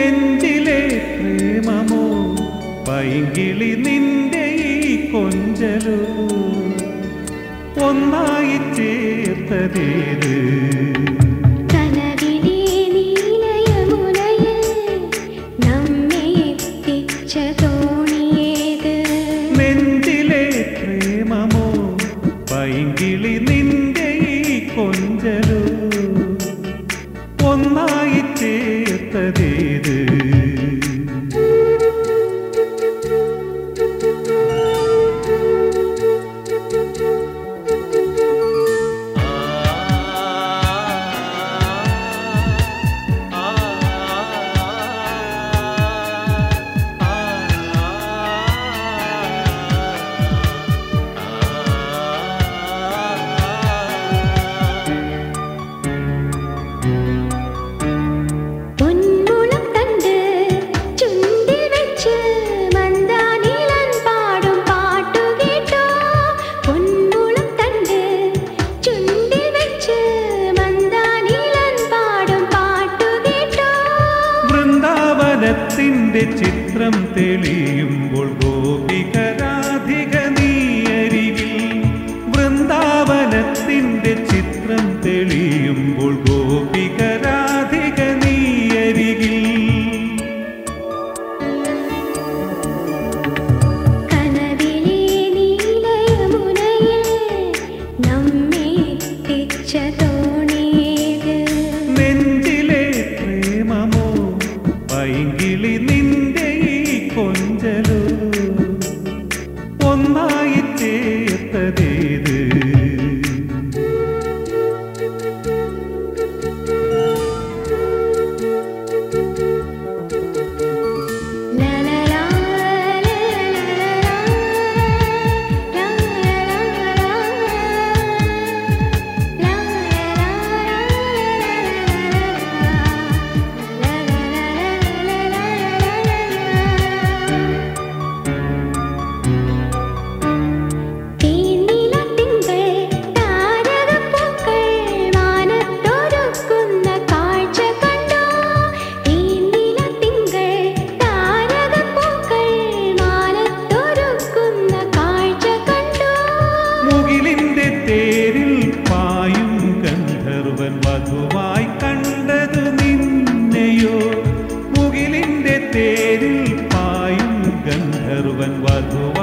നെഞ്ചിലെ പ്രേമമോ പൈങ്കിളി നിന്റെ ഈ കൊഞ്ചലോ ഒന്നായി ചേർത്തതേത് കനവിലെ നീലയമുനയിൽ നമ്മെ എത്തിച്ച തോണിയേത് നെഞ്ചിലെ പ്രേമമോ പൈങ്കിളി നിന്റെ ഈ കൊഞ്ചലോ ഒന്നായി ചേർത്തതേത് പൊന്മുളം കണ്ട് ചുണ്ടിൽ വെച്ച് മന്ദാനിലൻ പാടും പാട്ടു കേട്ടോ പൊന്മുളം കണ്ട് ചുണ്ടിൽ വെച്ച് മന്ദാനിലൻ പാടും പാട്ടു കേട്ടോ വൃന്ദാവനത്തിന്റെ ചിത്രം തെളിയുമ്പോൾ ഗോപികരാധിക നീയരികിൽ വൃന്ദാവനത്തിന്റെ ചിത്രം തെളിയുമ്പോൾ ഗോപികരാധിക നീയരികിൽ കനവിലെ നീലയമുനയിൽ നമ്മെ എത്തിച്ച തോണിയേത് നെഞ്ചിലെ പ്രേമമോ പൈങ്കിളി നിന്റെ ഈ കൊഞ്ചലോ ഒന്നായി ചേർത്തതേത് ലലലാ ലലലാ തേനിലത്തിങ്കൾ താരകപ്പൂക്കൾ മാനത്തൊരുക്കുന്ന കാഴ്ച കണ്ടോ തേനിലത്തിങ്കൾ താരകപ്പൂക്കൾ മാനത്തൊരുക്കുന്ന കാഴ്ച കണ്ടോ മുകിലിന്റെ തേരിൽ പായും ഗന്ധർവൻ വധുവായി കണ്ടതു നിന്നെയോ മുകിലിന്റെ തേരിൽ പായും ഗന്ധർവൻ വധുവായി